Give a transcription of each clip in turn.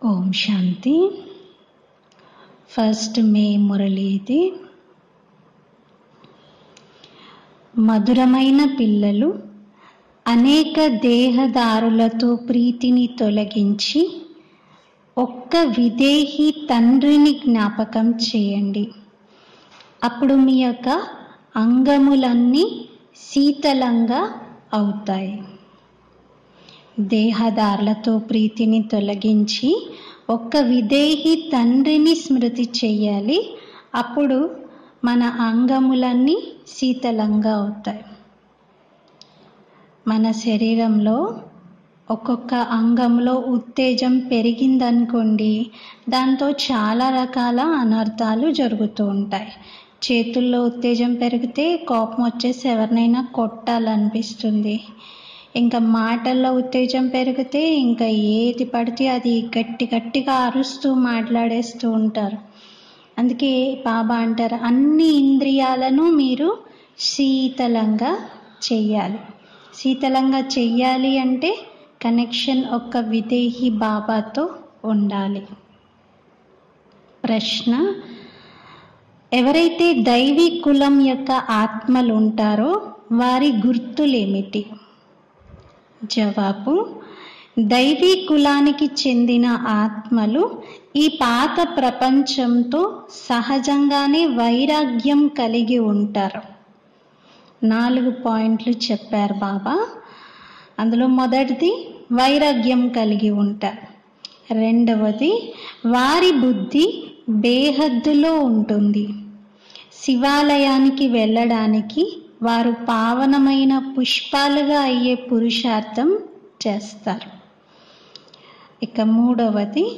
ఓం శాంతి first మే మురళి ఇది మధురమైన పిల్లలు అనేక దేహదారులతో ప్రీతిని తొలగించి ఒక్క విదేహి తండ్రిని జ్ఞాపకం చేయండి అప్పుడు మీ యొక్క అంగములన్నీ శీతలంగా అవుతాయి దేహదారులతో ప్రీతిని తొలగించి ఒక్క విదేహి తండ్రిని స్మృతి చెయ్యాలి అప్పుడు మన అంగములన్నీ శీతలంగా అవుతాయి మన శరీరంలో ఒక్కొక్క అంగంలో ఉత్తేజం పెరిగిందనుకోండి దాంతో చాలా రకాల అనర్థాలు జరుగుతూ ఉంటాయి చేతుల్లో ఉత్తేజం పెరిగితే కోపం వచ్చేసి ఎవరినైనా కొట్టాలనిపిస్తుంది ఇంకా మాటల్లో ఉత్తేజం పెరిగితే ఇంకా ఏది పడితే అది గట్టి గట్టిగా అరుస్తూ మాట్లాడేస్తూ ఉంటారు అందుకే బాబా అంటారు అన్ని ఇంద్రియాలను మీరు శీతలంగా చెయ్యాలి శీతలంగా చెయ్యాలి అంటే కనెక్షన్ ఒక్క విదేహి బాబాతో ఉండాలి ప్రశ్న ఎవరైతే దైవీ కులం యొక్క ఆత్మలు ఉంటారో వారి గుర్తులేమిటి జవాబు దైవీ కులానికి చెందిన ఆత్మలు ఈ పాత ప్రపంచంతో సహజంగానే వైరాగ్యం కలిగి ఉంటారు నాలుగు పాయింట్లు చెప్పారు బాబా అందులో మొదటిది వైరాగ్యం కలిగి ఉంటారు రెండవది వారి బుద్ధి బేహద్దులో ఉంటుంది శివాలయానికి వెళ్ళడానికి వారు పావనమైన పుష్పాలుగా అయ్యే పురుషార్థం చేస్తారు ఇక మూడవది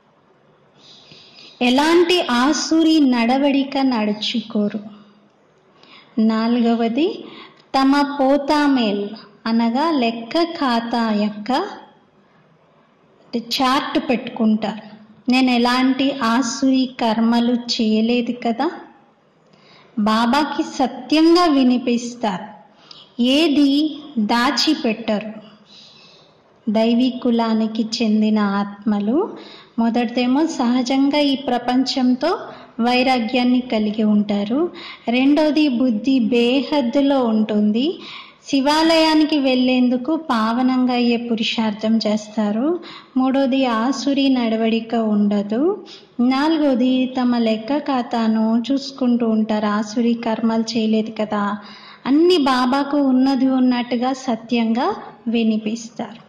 ఎలాంటి ఆసురి నడవడిక నడుచుకోరు నాలుగవది తమ పోతామేల్ అనగా లెక్క ఖాతా యొక్క చార్ట్ పెట్టుకుంటారు నేను ఎలాంటి ఆసురి కర్మలు చేయలేదు కదా బాబాకి సత్యంగా వినిపిస్తారు ఏది దాచిపెట్టరు దైవీ కులానికి చెందిన ఆత్మలు మొదటిదేమో సహజంగా ఈ ప్రపంచంతో వైరాగ్యాన్ని కలిగి ఉంటారు రెండోది బుద్ధి బేహద్దులో ఉంటుంది శివాలయానికి వెళ్ళేందుకు పావనంగా అయ్యే పురుషార్థం చేస్తారు మూడోది ఆసురి నడవడిక ఉండదు నాలుగోది తమ లెక్క ఖాతాను చూసుకుంటూ ఉంటారు ఆసురి కర్మలు చేయలేదు కదా అన్ని బాబాకు ఉన్నది ఉన్నట్టుగా సత్యంగా వినిపిస్తారు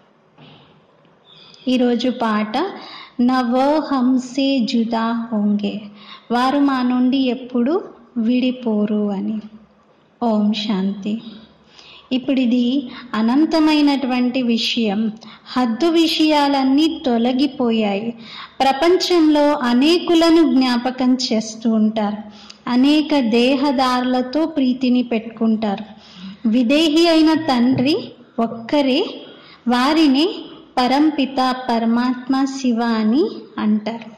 ఈరోజు పాట నవ హంసే జుదా హోంగే వారు మా నుండి ఎప్పుడు విడిపోరు అని ఓం శాంతి ఇప్పుడు ఇది అనంతమైనటువంటి విషయం హద్దు విషయాలన్నీ తొలగిపోయాయి ప్రపంచంలో అనేకులను జ్ఞాపకం చేస్తూ ఉంటారు అనేక దేహదారులతో ప్రీతిని పెట్టుకుంటారు విదేహి అయిన తండ్రి ఒక్కరే వారిని పరంపిత పరమాత్మ శివ అని అంటారు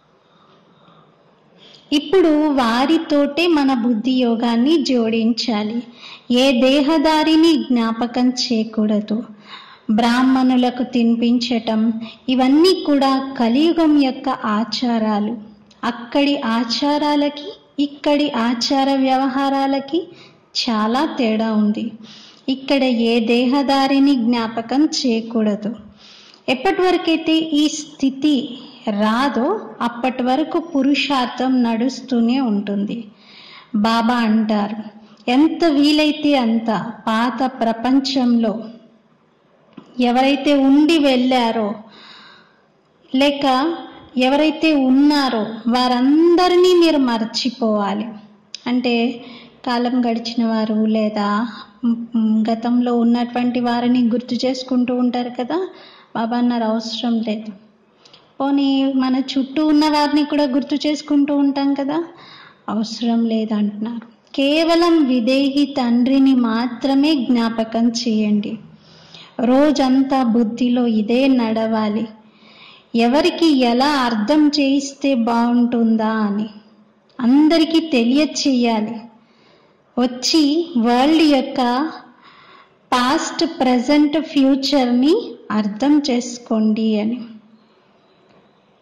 ఇప్పుడు వారితోటే మన బుద్ధి యోగాన్ని జోడించాలి ఏ దేహదారిని జ్ఞాపకం చేయకూడదు బ్రాహ్మణులకు తినిపించటం ఇవన్నీ కూడా కలియుగం యొక్క ఆచారాలు అక్కడి ఆచారాలకి ఇక్కడి ఆచార వ్యవహారాలకి చాలా తేడా ఉంది ఇక్కడ ఏ దేహదారిని జ్ఞాపకం చేయకూడదు ఎప్పటి వరకైతే ఈ స్థితి రాదో అప్పటి వరకు పురుషార్థం నడుస్తూనే ఉంటుంది బాబా అంటారు ఎంత వీలైతే అంత పాత ప్రపంచంలో ఎవరైతే ఉండి వెళ్ళారో లేక ఎవరైతే ఉన్నారో వారందరినీ మీరు మర్చిపోవాలి అంటే కాలం గడిచిన వారు లేదా గతంలో ఉన్నటువంటి వారిని గుర్తు చేసుకుంటూ ఉంటారు కదా బాబా అన్నారు అవసరం లేదు పోనీ మన చుట్టూ ఉన్న వారిని కూడా గుర్తు చేసుకుంటూ ఉంటాం కదా అవసరం లేదంటున్నారు కేవలం విదేహి తండ్రిని మాత్రమే జ్ఞాపకం చేయండి రోజంతా బుద్ధిలో ఇదే నడవాలి ఎవరికి ఎలా అర్థం చేయిస్తే బాగుంటుందా అని అందరికీ తెలియచేయాలి వచ్చి వరల్డ్ యొక్క పాస్ట్ ప్రజెంట్ ఫ్యూచర్ని అర్థం చేసుకోండి అని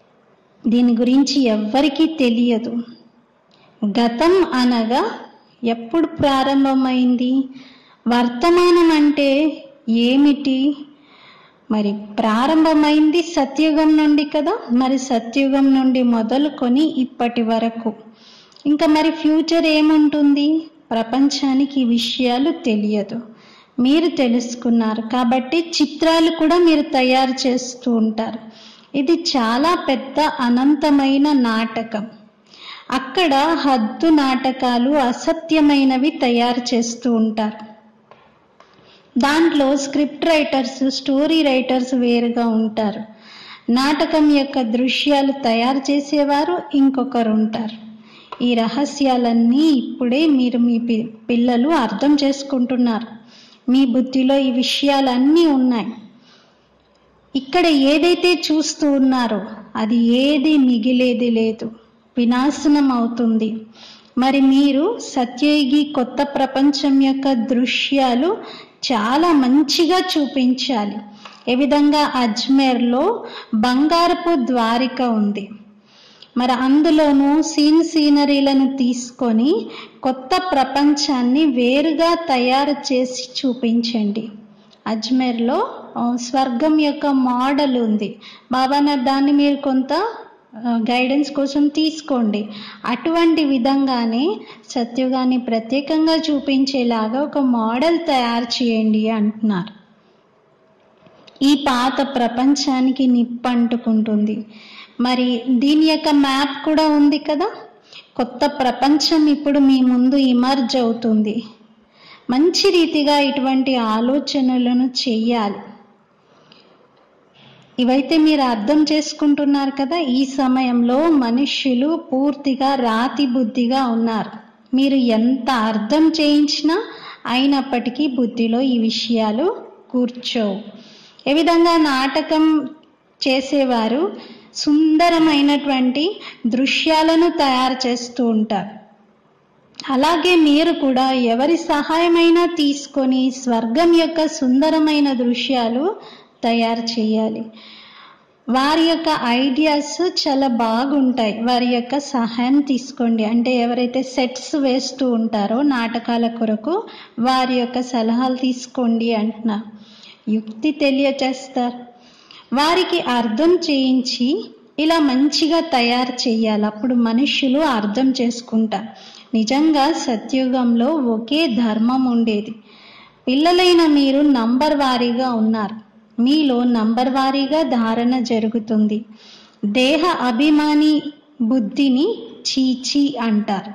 దీని గురించి ఎవ్వరికీ తెలియదు గతం అనగా ఎప్పుడు ప్రారంభమైంది వర్తమానం అంటే ఏమిటి మరి ప్రారంభమైంది సత్యుగం నుండి కదా మరి సత్యుగం నుండి మొదలుకొని ఇప్పటి వరకు ఇంకా మరి ఫ్యూచర్ ఏముంటుంది ప్రపంచానికి ఈ విషయాలు తెలియదు మీరు తెలుసుకున్నారు కాబట్టి చిత్రాలు కూడా మీరు తయారు చేస్తూ ఉంటారు ఇది చాలా పెద్ద అనంతమైన నాటకం అక్కడ హద్దు నాటకాలు అసత్యమైనవి తయారు చేస్తూ ఉంటారు దాంట్లో స్క్రిప్ట్ రైటర్స్ స్టోరీ రైటర్స్ వేరుగా ఉంటారు నాటకం యొక్క దృశ్యాలు తయారు చేసేవారు ఇంకొకరు ఉంటారు ఈ రహస్యాలన్నీ ఇప్పుడే మీరు మీ పి- పిల్లలు అర్థం చేసుకుంటున్నారు మీ బుద్ధిలో ఈ విషయాలన్నీ ఉన్నాయి ఇక్కడ ఏదైతే చూస్తూ ఉన్నారో అది ఏది మిగిలేది లేదు వినాశనం అవుతుంది మరి మీరు సత్యయుగి కొత్త ప్రపంచం యొక్క దృశ్యాలు చాలా మంచిగా చూపించాలి ఏ విధంగా అజ్మేర్లో బంగారపు ద్వారిక ఉంది మరి అందులోనూ సీన్ సీనరీలను తీసుకొని కొత్త ప్రపంచాన్ని వేరుగా తయారు చేసి చూపించండి అజ్మేర్లో ఆ, స్వర్గం యొక్క మోడల్ ఉంది బాబా నా దాన్ని మీరు కొంత గైడెన్స్ కోసం తీసుకోండి అటువంటి విధంగానే సత్యుగాన్ని ప్రత్యేకంగా చూపించేలాగా ఒక మోడల్ తయారు చేయండి అంటున్నారు ఈ పాత ప్రపంచానికి నిప్పంటుకుంటుంది మరి దీని యొక్క మ్యాప్ కూడా ఉంది కదా కొత్త ప్రపంచం ఇప్పుడు మీ ముందు ఇమర్జ్ అవుతుంది మంచి రీతిగా ఇటువంటి ఆలోచనలను చెయ్యాలి ఇవైతే మీరు అర్థం చేసుకుంటున్నారు కదా ఈ సమయంలో మనుష్యులు పూర్తిగా రాతి బుద్ధిగా ఉన్నారు మీరు ఎంత అర్థం చేయించినా అయినప్పటికీ బుద్ధిలో ఈ విషయాలు కూర్చోవు ఏ విధంగా నాటకం చేసేవారు సుందరమైనటువంటి దృశ్యాలను తయారు చేస్తూ ఉంటారు అలాగే మీరు కూడా ఎవరి సహాయమైనా తీసుకొని స్వర్గం యొక్క సుందరమైన దృశ్యాలు తయారు చేయాలి వారి యొక్క ఐడియాస్ చాలా బాగుంటాయి వారి యొక్క సహాయం తీసుకోండి అంటే ఎవరైతే సెట్స్ వేస్తూ ఉంటారో నాటకాల కొరకు వారి యొక్క సలహాలు తీసుకోండి అంటున్నా యుక్తి తెలియచేస్తారు వారికి అర్థం చేయించి ఇలా మంచిగా తయారు చేయాలి అప్పుడు మనుష్యులు అర్థం చేసుకుంటారు నిజంగా సత్యుగంలో ఒకే ధర్మం ఉండేది పిల్లలైన మీరు నంబర్ వారీగా ఉన్నారు మీలో నంబర్ వారీగా ధారణ జరుగుతుంది దేహ అభిమాని బుద్ధిని చీచి అంటారు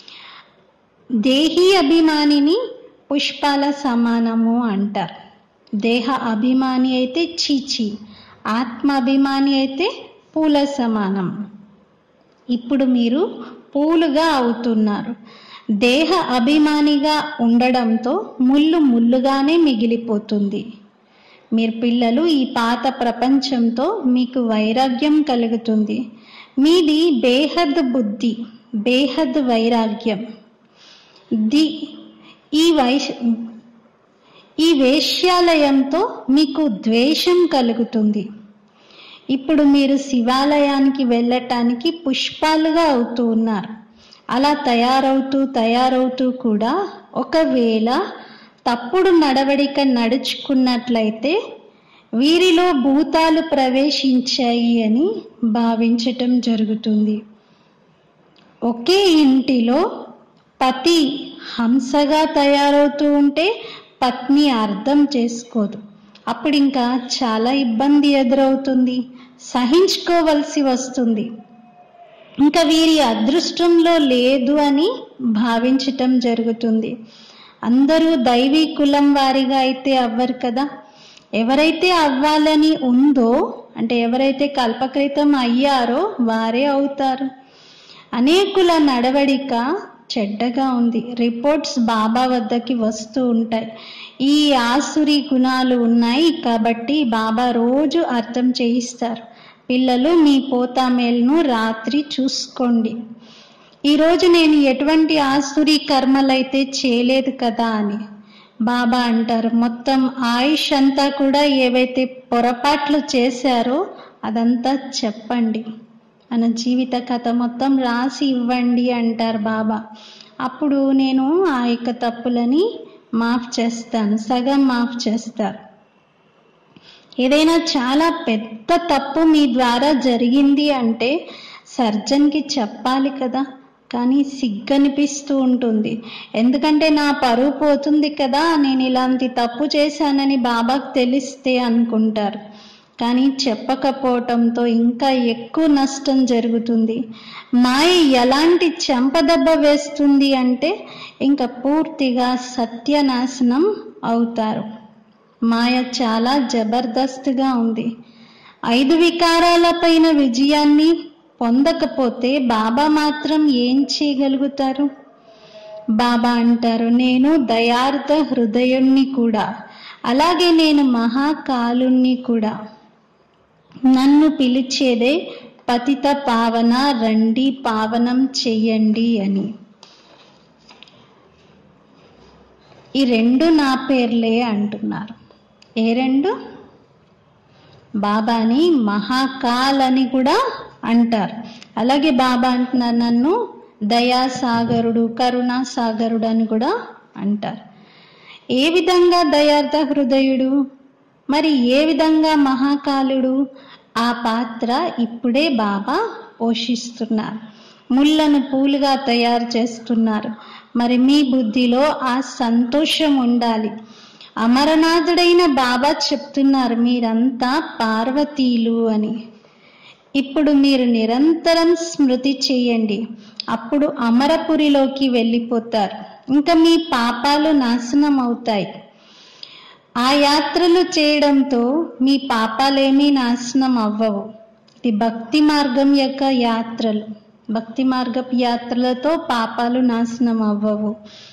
దేహీ అభిమానిని పుష్పాల సమానము అంటారు దేహ అభిమాని అయితే చీచి ఆత్మాభిమాని అయితే పూల సమానం ఇప్పుడు మీరు పూలుగా అవుతున్నారు దేహ అభిమానిగా ఉండడంతో ముళ్ళు ముళ్ళుగానే మిగిలిపోతుంది మీరు పిల్లలు ఈ పాత ప్రపంచంతో మీకు వైరాగ్యం కలుగుతుంది మీది బేహద్ బుద్ధి బేహద్ వైరాగ్యం ది ఈ వైశ ఈ వేశ్యాలయంతో మీకు ద్వేషం కలుగుతుంది ఇప్పుడు మీరు శివాలయానికి వెళ్ళటానికి పుష్పాలుగా అవుతూ ఉన్నారు అలా తయారవుతూ తయారవుతూ కూడా ఒకవేళ తప్పుడు నడవడిక నడుచుకున్నట్లయితే వీరిలో భూతాలు ప్రవేశించాయి అని భావించటం జరుగుతుంది ఒకే ఇంటిలో పతి హంసగా తయారవుతూ ఉంటే పత్ని అర్థం చేసుకోదు అప్పుడు ఇంకా చాలా ఇబ్బంది ఎదురవుతుంది సహించుకోవలసి వస్తుంది ఇంకా వీరి అదృష్టంలో లేదు అని భావించటం జరుగుతుంది అందరూ దైవీ కులం వారిగా అయితే అవ్వరు కదా ఎవరైతే అవ్వాలని ఉందో అంటే ఎవరైతే కల్పకృతం అయ్యారో వారే అవుతారు అనేకుల నడవడిక చెడ్డగా ఉంది రిపోర్ట్స్ బాబా వద్దకి వస్తూ ఉంటాయి ఈ ఆసురి గుణాలు ఉన్నాయి కాబట్టి బాబా రోజు అర్థం చేయిస్తారు పిల్లలు మీ పోతామేల్ను రాత్రి చూసుకోండి ఈరోజు నేను ఎటువంటి ఆసురి కర్మలైతే చేయలేదు కదా అని బాబా అంటారు మొత్తం ఆయుష్ అంతా కూడా ఏవైతే పొరపాట్లు చేశారో అదంతా చెప్పండి మన జీవిత కథ మొత్తం రాసి ఇవ్వండి అంటారు బాబా అప్పుడు నేను ఆ యొక్క తప్పులని మాఫ్ చేస్తాను సగం మాఫ్ చేస్తారు ఏదైనా చాలా పెద్ద తప్పు మీ ద్వారా జరిగింది అంటే సర్జన్కి చెప్పాలి కదా కానీ సిగ్గనిపిస్తూ ఉంటుంది ఎందుకంటే నా పరువు పోతుంది కదా నేను ఇలాంటి తప్పు చేశానని బాబాకు తెలిస్తే అనుకుంటారు కానీ చెప్పకపోవటంతో ఇంకా ఎక్కువ నష్టం జరుగుతుంది మాయ ఎలాంటి చెంపదెబ్బ వేస్తుంది అంటే ఇంకా పూర్తిగా సత్యనాశనం అవుతారు మాయ చాలా జబర్దస్త్గా ఉంది ఐదు వికారాలపైన విజయాన్ని పొందకపోతే బాబా మాత్రం ఏం చేయగలుగుతారు బాబా అంటారు నేను దయార్థ హృదయుణ్ణి కూడా అలాగే నేను మహాకాలుణ్ణి కూడా నన్ను పిలిచేదే పతిత పావన రండి పావనం చెయ్యండి అని ఈ రెండు నా పేర్లే అంటున్నారు ఏ రెండు బాబాని మహాకాల్ అని కూడా అంటారు అలాగే బాబా అంటున్నారు నన్ను దయాసాగరుడు కరుణా సాగరుడు అని కూడా అంటారు ఏ విధంగా దయార్థ హృదయుడు మరి ఏ విధంగా మహాకాలుడు ఆ పాత్ర ఇప్పుడే బాబా పోషిస్తున్నారు ముళ్ళను పూలుగా తయారు చేస్తున్నారు మరి మీ బుద్ధిలో ఆ సంతోషం ఉండాలి అమరనాథుడైన బాబా చెప్తున్నారు మీరంతా పార్వతీలు అని ఇప్పుడు మీరు నిరంతరం స్మృతి చేయండి అప్పుడు అమరపురిలోకి వెళ్ళిపోతారు ఇంకా మీ పాపాలు నాశనం అవుతాయి ఆ యాత్రలు చేయడంతో మీ పాపాలేమీ నాశనం అవ్వవు ఇది భక్తి మార్గం యొక్క యాత్రలు భక్తి మార్గపు యాత్రలతో పాపాలు నాశనం అవ్వవు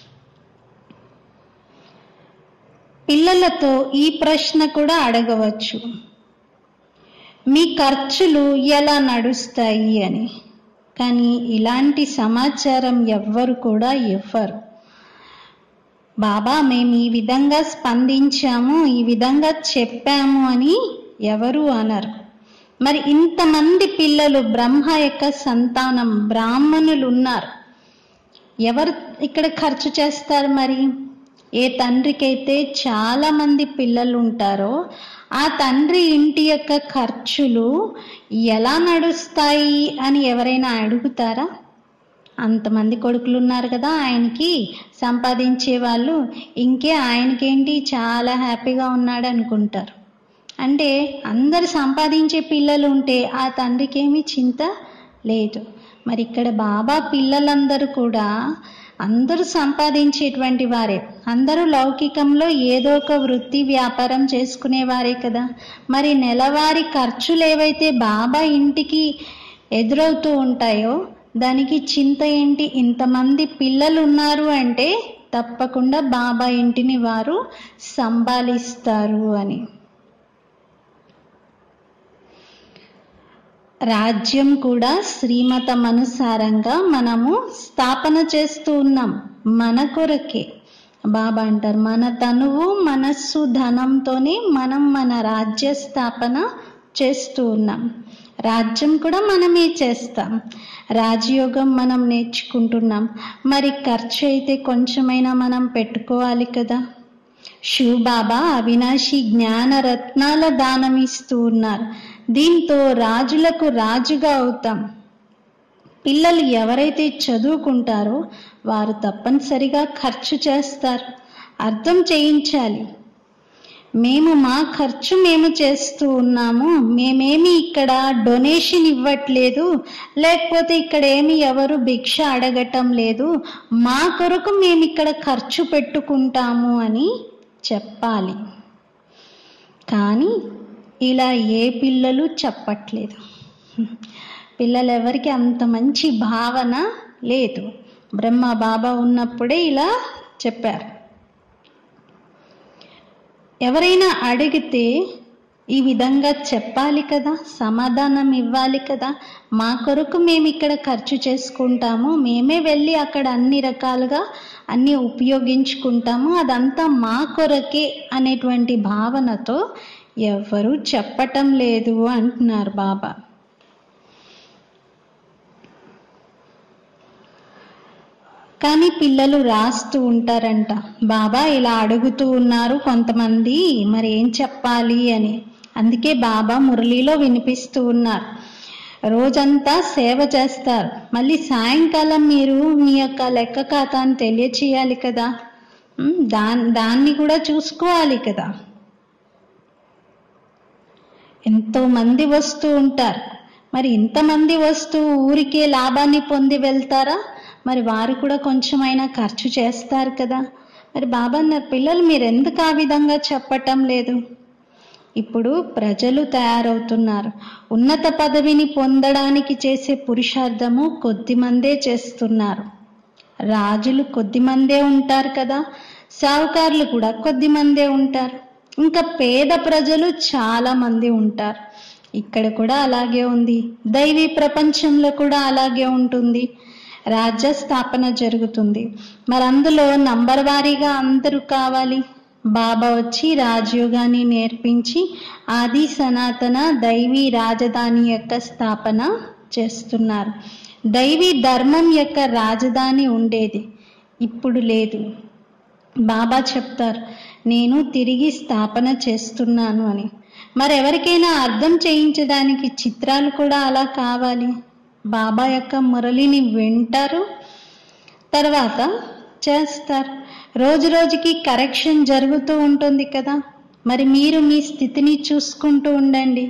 పిల్లలతో ఈ ప్రశ్న కూడా అడగవచ్చు మీ ఖర్చులు ఎలా నడుస్తాయి అని కానీ ఇలాంటి సమాచారం ఎవ్వరు కూడా ఇవ్వరు బాబా మేము ఈ విధంగా స్పందించాము ఈ విధంగా చెప్పాము అని ఎవరు అనరు మరి ఇంతమంది పిల్లలు బ్రహ్మ యొక్క సంతానం బ్రాహ్మణులు ఉన్నారు ఎవరు ఇక్కడ ఖర్చు చేస్తారు మరి ఏ తండ్రికైతే చాలా మంది పిల్లలు ఉంటారో ఆ తండ్రి ఇంటి యొక్క ఖర్చులు ఎలా నడుస్తాయి అని ఎవరైనా అడుగుతారా అంతమంది కొడుకులు ఉన్నారు కదా ఆయనకి సంపాదించే వాళ్ళు ఇంకే ఆయనకేంటి చాలా హ్యాపీగా ఉన్నాడు అనుకుంటారు అంటే అందరు సంపాదించే పిల్లలు ఉంటే ఆ తండ్రికి ఏమీ చింత లేదు మరి ఇక్కడ బాబా పిల్లలందరూ కూడా అందరూ సంపాదించేటువంటి వారే అందరూ లౌకికంలో ఏదో ఒక వృత్తి వ్యాపారం చేసుకునేవారే కదా మరి నెలవారీ ఖర్చులు ఏవైతే బాబా ఇంటికి ఎదురవుతూ ఉంటాయో దానికి చింత ఏంటి ఇంతమంది పిల్లలు ఉన్నారు అంటే తప్పకుండా బాబా ఇంటిని వారు సంభాలిస్తారు అని రాజ్యం కూడా శ్రీమతం అనుసారంగా మనము స్థాపన చేస్తూ ఉన్నాం మన కొరకే బాబా అంటారు మన తనువు మనస్సు ధనంతోనే మనం మన రాజ్య స్థాపన చేస్తూ ఉన్నాం రాజ్యం కూడా మనమే చేస్తాం రాజయోగం మనం నేర్చుకుంటున్నాం మరి ఖర్చు అయితే కొంచెమైనా మనం పెట్టుకోవాలి కదా శివబాబా అవినాశి జ్ఞాన రత్నాల దానం ఇస్తూ ఉన్నారు దీంతో రాజులకు రాజుగా అవుతాం పిల్లలు ఎవరైతే చదువుకుంటారో వారు తప్పనిసరిగా ఖర్చు చేస్తారు అర్థం చేయించాలి మేము మా ఖర్చు మేము చేస్తూ ఉన్నాము మేమేమి ఇక్కడ డొనేషన్ ఇవ్వట్లేదు లేకపోతే ఇక్కడ ఏమి ఎవరు భిక్ష అడగటం లేదు మా కొరకు మేము ఇక్కడ ఖర్చు పెట్టుకుంటాము అని చెప్పాలి కానీ ఇలా ఏ పిల్లలు చెప్పట్లేదు పిల్లలు ఎవరికి అంత మంచి భావన లేదు బ్రహ్మ బాబా ఉన్నప్పుడే ఇలా చెప్పారు ఎవరైనా అడిగితే ఈ విధంగా చెప్పాలి కదా సమాధానం ఇవ్వాలి కదా మా కొరకు మేము ఇక్కడ ఖర్చు చేసుకుంటాము మేమే వెళ్ళి అక్కడ అన్ని రకాలుగా అన్ని ఉపయోగించుకుంటాము అదంతా మా కొరకే అనేటువంటి భావనతో ఎవరు చెప్పటం లేదు అంటున్నారు బాబా కానీ పిల్లలు రాస్తూ ఉంటారంట బాబా ఇలా అడుగుతూ ఉన్నారు కొంతమంది మరి ఏం చెప్పాలి అని అందుకే బాబా మురళిలో వినిపిస్తూ ఉన్నారు రోజంతా సేవ చేస్తారు మళ్ళీ సాయంకాలం మీరు మీ యొక్క లెక్క ఖాతాను తెలియచేయాలి కదా ఉమ్, దాన్ దాన్ని కూడా చూసుకోవాలి కదా ఎంతో మంది వస్తూ ఉంటారు మరి ఇంతమంది వస్తూ ఊరికే లాభాన్ని పొంది వెళ్తారా మరి వారు కూడా కొంచెమైనా ఖర్చు చేస్తారు కదా మరి బాబా అన్నారు పిల్లలు మీరు ఎందుకు ఆ విధంగా చెప్పటం లేదు ఇప్పుడు ప్రజలు తయారవుతున్నారు ఉన్నత పదవిని పొందడానికి చేసే పురుషార్థము కొద్దిమందే చేస్తున్నారు రాజులు కొద్దిమందే ఉంటారు కదా సావుకారులు కూడా కొద్దిమందే ఉంటారు ఇంకా పేద ప్రజలు చాలా మంది ఉంటారు ఇక్కడ కూడా అలాగే ఉంది దైవీ ప్రపంచంలో కూడా అలాగే ఉంటుంది రాజ్య స్థాపన జరుగుతుంది మరి అందులో నంబర్ వారీగా అందరూ కావాలి బాబా వచ్చి రాజయోగాన్ని నేర్పించి ఆది సనాతన దైవీ రాజధాని యొక్క స్థాపన చేస్తున్నారు దైవీ ధర్మం యొక్క రాజధాని ఉండేది ఇప్పుడు లేదు బాబా చెప్తారు నేను తిరిగి స్థాపన చేస్తున్నాను అని మరి ఎవరికైనా అర్థం చేయించడానికి చిత్రాలు కూడా అలా కావాలి బాబా యొక్క మురళిని వింటారు తర్వాత చేస్తారు రోజు రోజుకి కరెక్షన్ జరుగుతూ ఉంటుంది కదా మరి మీరు మీ స్థితిని చూసుకుంటూ ఉండండి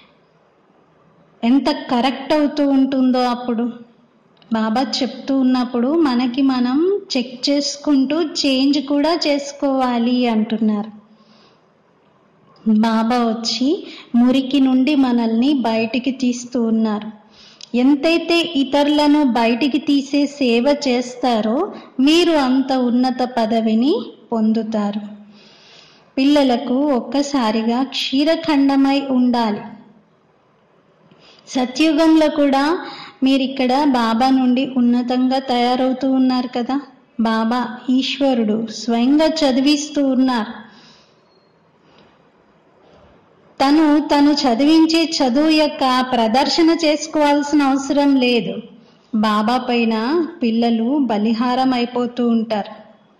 ఎంత కరెక్ట్ అవుతూ ఉంటుందో అప్పుడు బాబా చెప్తూ ఉన్నప్పుడు మనకి మనం చెక్ చేసుకుంటూ చేంజ్ కూడా చేసుకోవాలి అంటున్నారు బాబా వచ్చి మురికి నుండి మనల్ని బయటికి తీస్తూ ఉన్నారు ఎంతైతే ఇతరులను బయటికి తీసే సేవ చేస్తారో మీరు అంత ఉన్నత పదవిని పొందుతారు పిల్లలకు ఒక్కసారిగా క్షీరఖండమై ఉండాలి సత్యుగంలో కూడా మీరు ఇక్కడ బాబా నుండి ఉన్నతంగా తయారవుతూ ఉన్నారు కదా బాబా ఈశ్వరుడు స్వయంగా చదివిస్తూ ఉన్నారు తను తను చదివించే చదువు యొక్క ప్రదర్శన చేసుకోవాల్సిన అవసరం లేదు బాబా పైన పిల్లలు బలిహారం అయిపోతూ ఉంటారు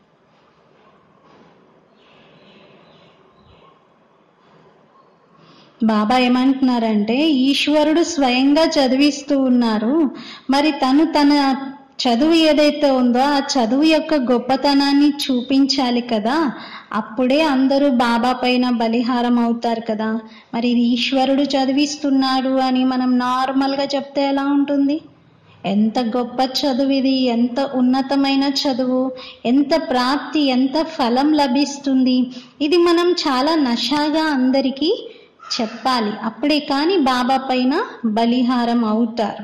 బాబా ఏమంటున్నారంటే ఈశ్వరుడు స్వయంగా చదివిస్తూ ఉన్నారు మరి తను తన చదువు ఏదైతే ఉందో ఆ చదువు యొక్క గొప్పతనాన్ని చూపించాలి కదా అప్పుడే అందరూ బాబా పైన బలిహారం అవుతారు కదా మరి ఇది ఈశ్వరుడు చదివిస్తున్నాడు అని మనం నార్మల్గా చెప్తే ఎలా ఉంటుంది ఎంత గొప్ప చదువు ఇది ఎంత ఉన్నతమైన చదువు ఎంత ప్రాప్తి ఎంత ఫలం లభిస్తుంది ఇది మనం చాలా నషాగా అందరికీ చెప్పాలి అప్పుడే కానీ బాబా పైన బలిహారం అవుతారు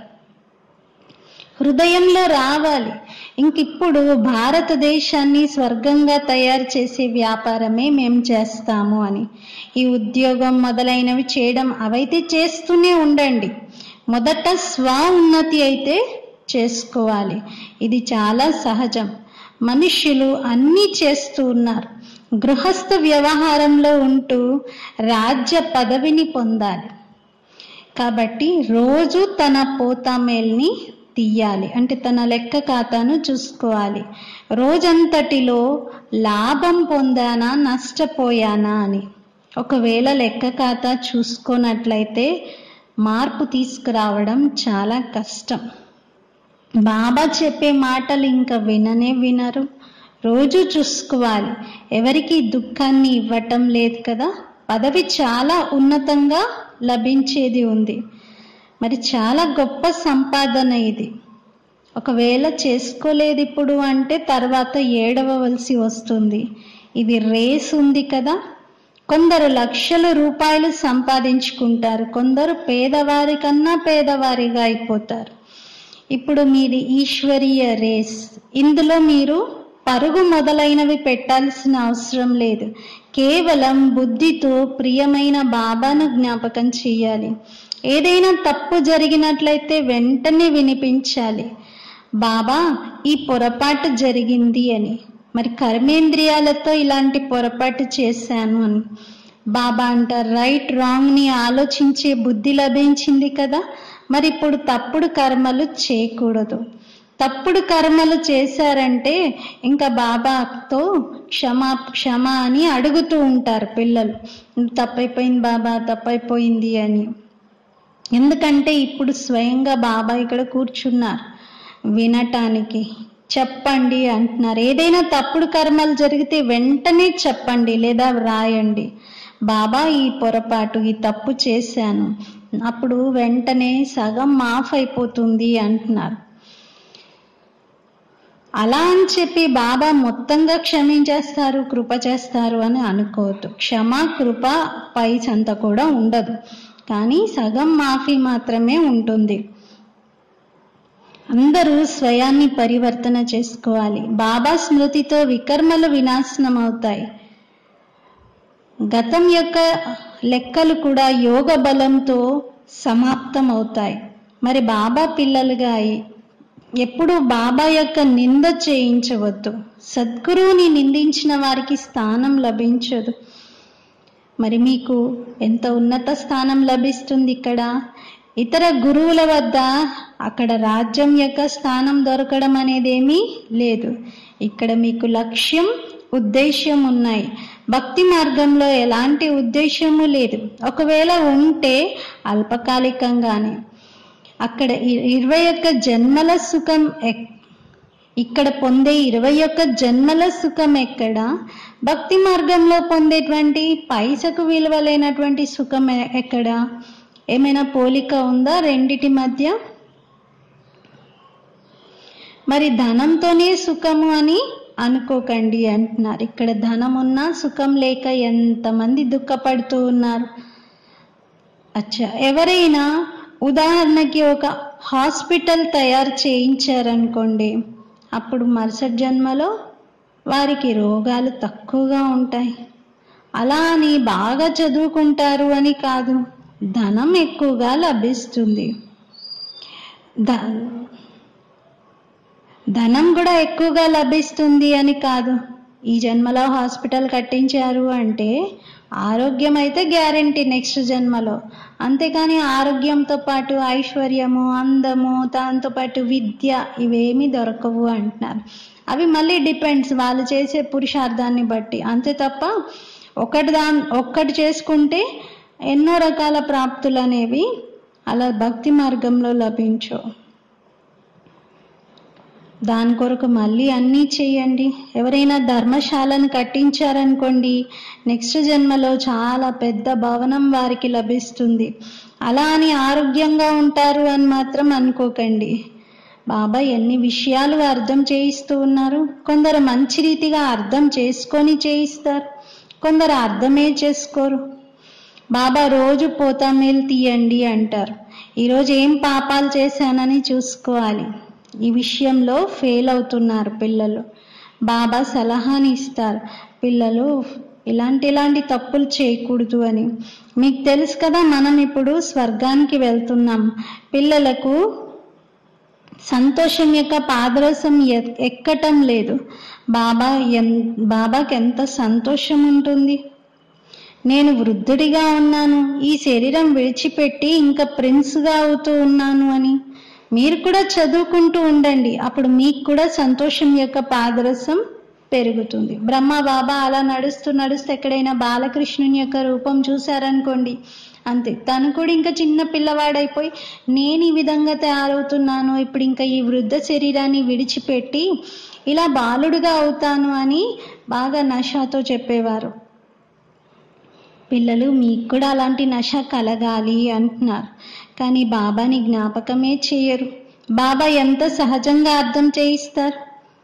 హృదయంలో రావాలి ఇంకిప్పుడు భారతదేశాన్ని స్వర్గంగా తయారు చేసే వ్యాపారమే మేము చేస్తాము అని ఈ ఉద్యోగం మొదలైనవి చేయడం అవైతే చేస్తూనే ఉండండి మొదట స్వ ఉన్నతి అయితే చేసుకోవాలి ఇది చాలా సహజం మనుష్యులు అన్నీ చేస్తూ ఉన్నారు గృహస్థ వ్యవహారంలో ఉంటూ రాజ్య పదవిని పొందాలి కాబట్టి రోజు తన పోతామేల్ని తీయాలి అంటే తన లెక్క ఖాతాను చూసుకోవాలి రోజంతటిలో లాభం పొందానా నష్టపోయానా అని ఒకవేళ లెక్క ఖాతా చూసుకున్నట్లయితే మార్పు తీసుకురావడం చాలా కష్టం బాబా చెప్పే మాటలు ఇంకా విననే వినరు రోజు చూసుకోవాలి ఎవరికి దుఃఖాన్ని ఇవ్వటం లేదు కదా పదవి చాలా ఉన్నతంగా లభించేది ఉంది మరి చాలా గొప్ప సంపాదన ఇది ఒకవేళ చేసుకోలేదు ఇప్పుడు అంటే తర్వాత ఏడవవలసి వస్తుంది ఇది రేస్ ఉంది కదా కొందరు లక్షల రూపాయలు సంపాదించుకుంటారు కొందరు పేదవారి కన్నా పేదవారిగా అయిపోతారు ఇప్పుడు మీది ఈశ్వరీయ రేస్ ఇందులో మీరు పరుగు మొదలైనవి పెట్టాల్సిన అవసరం లేదు కేవలం బుద్ధితో ప్రియమైన బాబాను జ్ఞాపకం చేయాలి ఏదైనా తప్పు జరిగినట్లయితే వెంటనే వినిపించాలి బాబా ఈ పొరపాటు జరిగింది అని మరి కర్మేంద్రియాలతో ఇలాంటి పొరపాటు చేశాను అని బాబా అంటారు రైట్ రాంగ్ని ఆలోచించే బుద్ధి లభించింది కదా మరి ఇప్పుడు తప్పుడు కర్మలు చేయకూడదు తప్పుడు కర్మలు చేశారంటే ఇంకా బాబాతో క్షమా క్షమ అని అడుగుతూ ఉంటారు పిల్లలు తప్పైపోయింది బాబా తప్పైపోయింది అని ఎందుకంటే ఇప్పుడు స్వయంగా బాబా ఇక్కడ కూర్చున్నారు వినటానికి చెప్పండి అంటున్నారు ఏదైనా తప్పుడు కర్మలు జరిగితే వెంటనే చెప్పండి లేదా వ్రాయండి బాబా ఈ పొరపాటు ఈ తప్పు చేశాను అప్పుడు వెంటనే సగం మాఫ్ అయిపోతుంది అంటున్నారు అలా అని చెప్పి బాబా మొత్తంగా క్షమించేస్తారు కృప చేస్తారు అని అనుకోవద్దు క్షమ కృప పైస్ అంత కూడా ఉండదు కానీ సగం మాఫీ మాత్రమే ఉంటుంది అందరూ స్వయాన్ని పరివర్తన చేసుకోవాలి బాబా స్మృతితో వికర్మలు వినాశనం అవుతాయి గతం యొక్క లెక్కలు కూడా యోగ బలంతో సమాప్తం అవుతాయి మరి బాబా పిల్లలుగా అయి ఎప్పుడు బాబా యొక్క నింద చేయించవద్దు సద్గురువుని నిందించిన వారికి స్థానం లభించదు మరి మీకు ఎంత ఉన్నత స్థానం లభిస్తుంది ఇక్కడ ఇతర గురువుల వద్ద అక్కడ రాజ్యం యొక్క స్థానం దొరకడం అనేది ఏమీ లేదు ఇక్కడ మీకు లక్ష్యం ఉద్దేశ్యం ఉన్నాయి భక్తి మార్గంలో ఎలాంటి ఉద్దేశము లేదు ఒకవేళ ఉంటే అల్పకాలికంగానే అక్కడ ఇ- ఇరవై ఒక్క జన్మల సుఖం ఎక్- ఇక్కడ పొందే ఇరవై ఒక్క జన్మల సుఖం ఎక్కడ భక్తి మార్గంలో పొందేటువంటి పైసకు విలువ లేనటువంటి సుఖం ఎ- ఎక్కడ ఏమైనా పోలిక ఉందా రెండిటి మధ్య మరి ధనంతోనే సుఖము అని అనుకోకండి అంటున్నారు ఇక్కడ ధనం ఉన్నా సుఖం లేక ఎంతమంది దుఃఖపడుతూ ఉన్నారు అచ్చా ఎవరైనా ఉదాహరణకి ఒక హాస్పిటల్ తయారు చేయించారనుకోండి అప్పుడు మరుసటి జన్మలో వారికి రోగాలు తక్కువగా ఉంటాయి అలా అని బాగా చదువుకుంటారు అని కాదు ధనం ఎక్కువగా లభిస్తుంది ధ ధనం కూడా ఎక్కువగా లభిస్తుంది అని కాదు ఈ జన్మలో హాస్పిటల్ కట్టించారు అంటే ఆరోగ్యం అయితే గ్యారంటీ నెక్స్ట్ జన్మలో అంతేకాని ఆరోగ్యంతో పాటు ఐశ్వర్యము అందము దాంతో పాటు విద్య ఇవేమీ దొరకవు అంటున్నారు అవి మళ్ళీ డిపెండ్స్ వాళ్ళు చేసే పురుషార్థాన్ని బట్టి అంతే తప్ప ఒకటి దా ఒక్కటి చేసుకుంటే ఎన్నో రకాల ప్రాప్తులు అనేవి అలా భక్తి మార్గంలో లభించవు దాని కొరకు మళ్ళీ అన్నీ చేయండి ఎవరైనా ధర్మశాలను కట్టించారనుకోండి నెక్స్ట్ జన్మలో చాలా పెద్ద భవనం వారికి లభిస్తుంది అలా అని ఆరోగ్యంగా ఉంటారు అని మాత్రం అనుకోకండి బాబా ఎన్ని విషయాలు అర్థం చేయిస్తూ ఉన్నారు కొందరు మంచి రీతిగా అర్థం చేసుకొని చేయిస్తారు కొందరు అర్థమే చేసుకోరు బాబా రోజు పోతామేలు తీయండి అంటారు ఈరోజు ఏం పాపాలు చేశానని చూసుకోవాలి ఈ విషయంలో ఫెయిల్ అవుతున్నారు పిల్లలు బాబా సలహాని ఇస్తారు పిల్లలు ఇలాంటి ఇలాంటి తప్పులు చేయకూడదు అని మీకు తెలుసు కదా మనం ఇప్పుడు స్వర్గానికి వెళ్తున్నాం పిల్లలకు సంతోషం యొక్క పాదరసం ఎ- ఎక్కటం లేదు బాబా ఎన్ బాబాకి ఎంత సంతోషం ఉంటుంది నేను వృద్ధుడిగా ఉన్నాను ఈ శరీరం విడిచిపెట్టి ఇంకా ప్రిన్స్గా అవుతూ ఉన్నాను అని మీరు కూడా చదువుకుంటూ ఉండండి అప్పుడు మీకు కూడా సంతోషం యొక్క పాదరసం పెరుగుతుంది బ్రహ్మ బాబా అలా నడుస్తూ నడుస్తూ ఎక్కడైనా బాలకృష్ణుని యొక్క రూపం చూశారనుకోండి అంతే తను కూడా ఇంకా చిన్న పిల్లవాడైపోయి నేను ఈ విధంగా తయారవుతున్నాను ఇప్పుడు ఇంకా ఈ వృద్ధ శరీరాన్ని విడిచిపెట్టి ఇలా బాలుడుగా అవుతాను అని బాగా నషాతో చెప్పేవారు పిల్లలు మీకు కూడా అలాంటి నష కలగాలి అంటున్నారు కానీ బాబాని జ్ఞాపకమే చేయరు బాబా ఎంత సహజంగా అర్థం చేయిస్తారు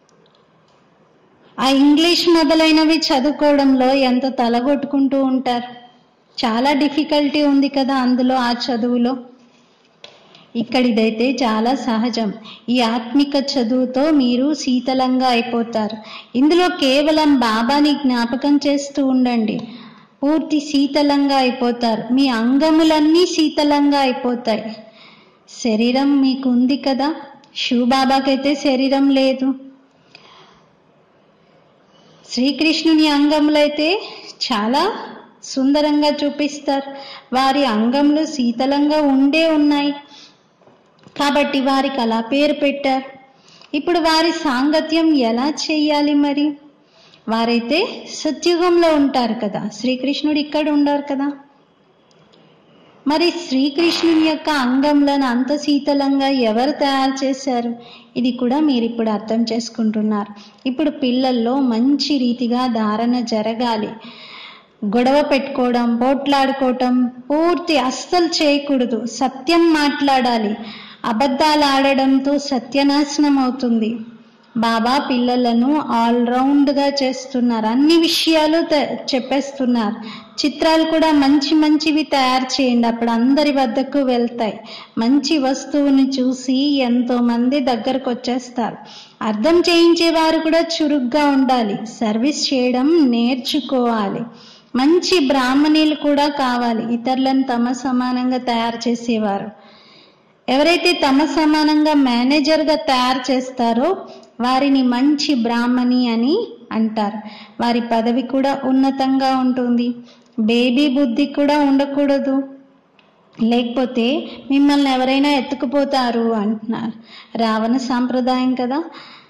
ఆ ఇంగ్లీష్ మొదలైనవి చదువుకోవడంలో ఎంత తలగొట్టుకుంటూ ఉంటారు చాలా డిఫికల్టీ ఉంది కదా అందులో ఆ చదువులో ఇక్కడిదైతే చాలా సహజం ఈ ఆత్మిక చదువుతో మీరు శీతలంగా అయిపోతారు ఇందులో కేవలం బాబాని జ్ఞాపకం చేస్తూ ఉండండి పూర్తి శీతలంగా అయిపోతారు మీ అంగములన్నీ శీతలంగా అయిపోతాయి శరీరం మీకు ఉంది కదా శివబాబాకైతే శరీరం లేదు శ్రీకృష్ణుని అంగములైతే చాలా సుందరంగా చూపిస్తారు వారి అంగములు శీతలంగా ఉండే ఉన్నాయి కాబట్టి వారికి అలా పేరు పెట్టారు ఇప్పుడు వారి సాంగత్యం ఎలా చేయాలి మరి వారైతే సత్యుగంలో ఉంటారు కదా శ్రీకృష్ణుడు ఇక్కడ ఉండరు కదా మరి శ్రీకృష్ణుని యొక్క అంగంలను అంత శీతలంగా ఎవరు తయారు చేశారు ఇది కూడా మీరు ఇప్పుడు అర్థం చేసుకుంటున్నారు ఇప్పుడు పిల్లల్లో మంచి రీతిగా ధారణ జరగాలి గొడవ పెట్టుకోవడం పోట్లాడుకోవటం పూర్తి అస్సలు చేయకూడదు సత్యం మాట్లాడాలి అబద్ధాలు ఆడడంతో సత్యనాశనం అవుతుంది బాబా పిల్లలను ఆల్రౌండ్గా చేస్తున్నారు అన్ని విషయాలు త- చెప్పేస్తున్నారు చిత్రాలు కూడా మంచి మంచివి తయారు చేయండి అప్పుడు అందరి వద్దకు వెళ్తాయి మంచి వస్తువుని చూసి ఎంతో మంది దగ్గరకు వచ్చేస్తారు అర్థం చేయించేవారు కూడా చురుగ్గా ఉండాలి సర్వీస్ చేయడం నేర్చుకోవాలి మంచి బ్రాహ్మణీలు కూడా కావాలి ఇతరులను తమ సమానంగా తయారు చేసేవారు ఎవరైతే తమ సమానంగా మేనేజర్గా తయారు చేస్తారో వారిని మంచి బ్రాహ్మణి అని అంటారు వారి పదవి కూడా ఉన్నతంగా ఉంటుంది బేబీ బుద్ధి కూడా ఉండకూడదు లేకపోతే మిమ్మల్ని ఎవరైనా ఎత్తుకుపోతారు అంటున్నారు రావణ సాంప్రదాయం కదా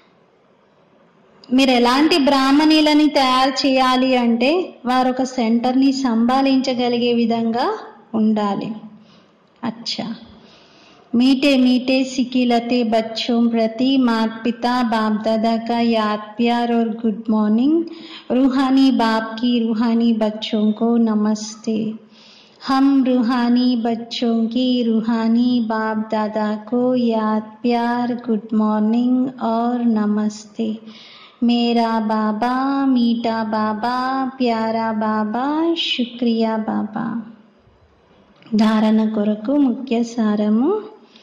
మీరు ఎలాంటి బ్రాహ్మణీలని తయారు చేయాలి అంటే వారు ఒక సెంటర్ని సంభాళించగలిగే విధంగా ఉండాలి అచ్చా मीठे मीठे सिकिलते बच्चों प्रति माता पिता बाप दादा का याद प्यार और गुड मॉर्निंग रूहानी बाप की रूहानी बच्चों को नमस्ते हम रूहानी बच्चों की रूहानी बाप दादा को याद प्यार गुड मॉर्निंग और नमस्ते मेरा बाबा मीठा बाबा प्यारा बाबा शुक्रिया बाबा ధారణ కొరకు ముఖ్య సారము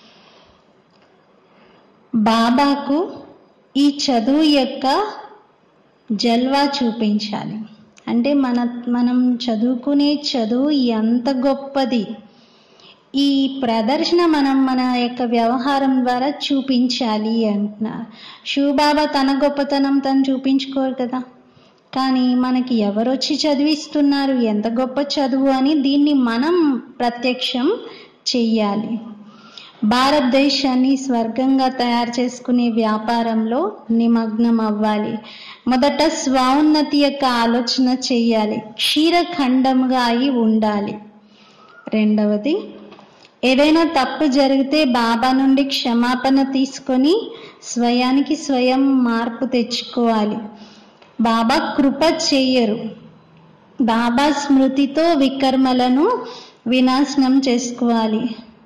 బాబాకు ఈ చదువు యొక్క జల్వా చూపించాలి అంటే మన మనం చదువుకునే చదువు ఎంత గొప్పది ఈ ప్రదర్శన మనం మన యొక్క వ్యవహారం ద్వారా చూపించాలి అంటున్నారు శివబాబా తన గొప్పతనం తను చూపించుకోరు కదా కానీ మనకి ఎవరొచ్చి చదివిస్తున్నారు ఎంత గొప్ప చదువు అని దీన్ని మనం ప్రత్యక్షం చెయ్యాలి భారతదేశాన్ని స్వర్గంగా తయారు చేసుకునే వ్యాపారంలో నిమగ్నం అవ్వాలి మొదట స్వోన్నతి యొక్క ఆలోచన చెయ్యాలి క్షీరఖండంగా అయి ఉండాలి రెండవది ఏదైనా తప్పు జరిగితే బాబా నుండి క్షమాపణ తీసుకొని స్వయానికి స్వయం మార్పు తెచ్చుకోవాలి బాబా కృప చెయ్యరు బాబా స్మృతితో వికర్మలను వినాశనం చేసుకోవాలి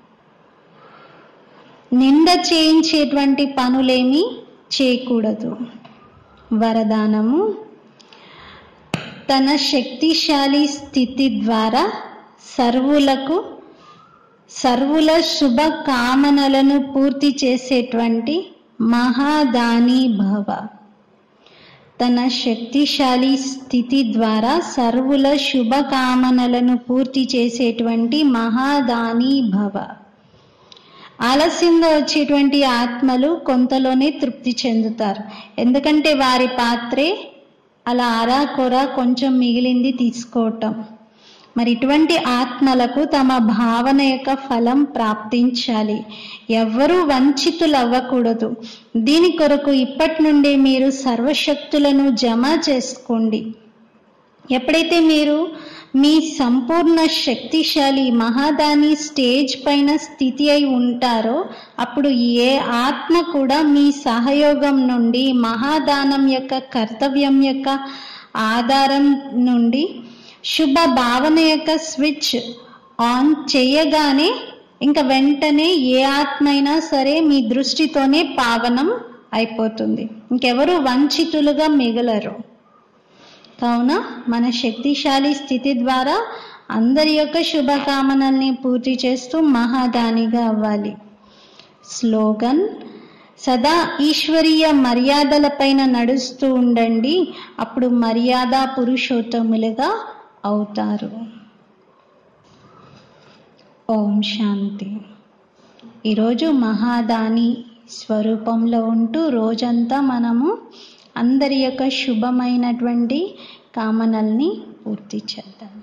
నింద చేయించేటువంటి పనులేమి చేయకూడదు వరదానము తన శక్తిశాలి స్థితి ద్వారా సర్వులకు సర్వుల శుభ కామనలను పూర్తి చేసేటువంటి మహాదాని భవ తన శక్తిశాలి స్థితి ద్వారా సర్వుల శుభ కామనలను పూర్తి చేసేటువంటి మహాదాని భవ ఆలస్యంగా వచ్చేటువంటి ఆత్మలు కొంతలోనే తృప్తి చెందుతారు ఎందుకంటే వారి పాత్రే అలా అరాకొర కొంచెం మిగిలింది తీసుకోవటం మరి ఇటువంటి ఆత్మలకు తమ భావన యొక్క ఫలం ప్రాప్తించాలి ఎవ్వరూ వంచితులు అవ్వకూడదు దీని కొరకు ఇప్పటి నుండి మీరు సర్వశక్తులను జమ చేసుకోండి ఎప్పుడైతే మీరు మీ సంపూర్ణ శక్తిశాలి మహాదాని స్టేజ్ పైన స్థితి అయి ఉంటారో అప్పుడు ఏ ఆత్మ కూడా మీ సహయోగం నుండి మహాదానం యొక్క కర్తవ్యం యొక్క ఆధారం నుండి శుభ భావన యొక్క స్విచ్ ఆన్ చేయగానే ఇంకా వెంటనే ఏ ఆత్మ అయినా సరే మీ దృష్టితోనే పావనం అయిపోతుంది ఇంకెవరు వంచితులుగా మిగలరు కావున మన శక్తిశాలి స్థితి ద్వారా అందరి యొక్క శుభకామనల్ని పూర్తి చేస్తూ మహాదానిగా అవ్వాలి స్లోగన్ సదా ఈశ్వరీయ మర్యాదలపైన నడుస్తూ ఉండండి అప్పుడు మర్యాద పురుషోత్తములుగా అవుతారు ఓం శాంతి ఈరోజు మహాదాని స్వరూపంలో ఉంటూ రోజంతా మనము అందరి యొక్క శుభమైనటువంటి కామనల్ని పూర్తి చేద్దాం